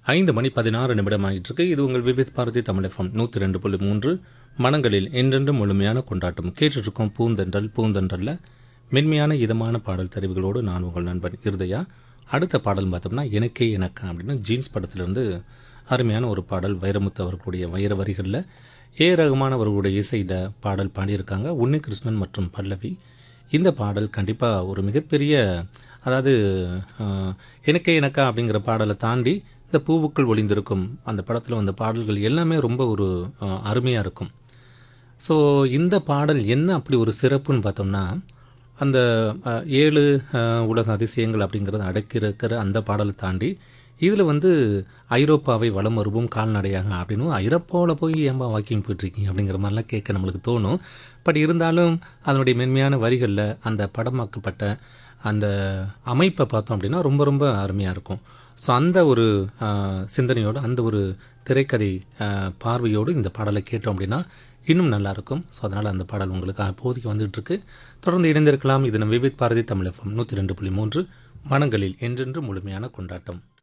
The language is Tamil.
ஐந்து மணி பதினாறு நிமிடம் ஆகிட்டு இருக்கு இது உங்கள் விவித் பாரதி தமிழ் எஃப்எம் நூற்றி ரெண்டு புள்ளி மூன்று மனங்களில் என்றென்றும் முழுமையான கொண்டாட்டம் கேட்டுட்ருக்கோம் பூந்தென்றல் பூந்தென்றல்ல மென்மையான இதமான பாடல் தெரிவுகளோடு நான் உங்கள் நண்பன் இருதயா அடுத்த பாடல் பார்த்தோம்னா எனக்கே எனக்கா அப்படின்னு ஜீன்ஸ் படத்திலிருந்து அருமையான ஒரு பாடல் வைரமுத்து அவர்களுடைய வைர வரிகளில் ஏ ரகுமான் அவர்களுடைய இசையில் பாடல் பாடியிருக்காங்க உன்னிகிருஷ்ணன் மற்றும் பல்லவி இந்த பாடல் கண்டிப்பாக ஒரு மிகப்பெரிய அதாவது ஆஹ், எனக்கே எனக்கா அப்படிங்கிற பாடலை தாண்டி இந்த பூவுக்குள் ஒளிந்திருக்கும் அந்த படத்தில் வந்த பாடல்கள் எல்லாமே ரொம்ப ஒரு அருமையாக இருக்கும் ஸோ இந்த பாடல் என்ன அப்படி ஒரு சிறப்புன்னு பார்த்தோம்னா அந்த அஹ், ஏழு அஹ், உலக அதிசயங்கள் அப்படிங்கிறத அடக்கி இருக்கிற அந்த பாடலை தாண்டி இதில் வந்து ஐரோப்பாவை வலம் வருவோம் கால்நடையாக அப்படின்னு ஐரோப்பாவில் போய் ஏன்பா வாக்கிங் போயிட்டுருக்கீங்க அப்படிங்கிற மாதிரிலாம் கேட்க நம்மளுக்கு தோணும் பட் இருந்தாலும் அதனுடைய மென்மையான வரிகளில் அந்த படமாக்கப்பட்ட அந்த அமைப்பை பார்த்தோம் அப்படின்னா ரொம்ப ரொம்ப அருமையாக இருக்கும் ஸோ அந்த ஒரு ஆஹ், சிந்தனையோடு அந்த ஒரு திரைக்கதை ஆஹ், பார்வையோடு இந்த பாடலை கேட்டோம் அப்படின்னா இன்னும் நல்லா இருக்கும் ஸோ அதனால் அந்த பாடல் உங்களுக்கு அப்போதைக்கு வந்துட்டு இருக்கு தொடர்ந்து இணைந்திருக்கலாம் இது நம்ம விவேக் பாரதி தமிழ் எஃப்எம் நூற்றி ரெண்டு புள்ளி மூன்று மனங்களில் என்றென்று முழுமையான கொண்டாட்டம்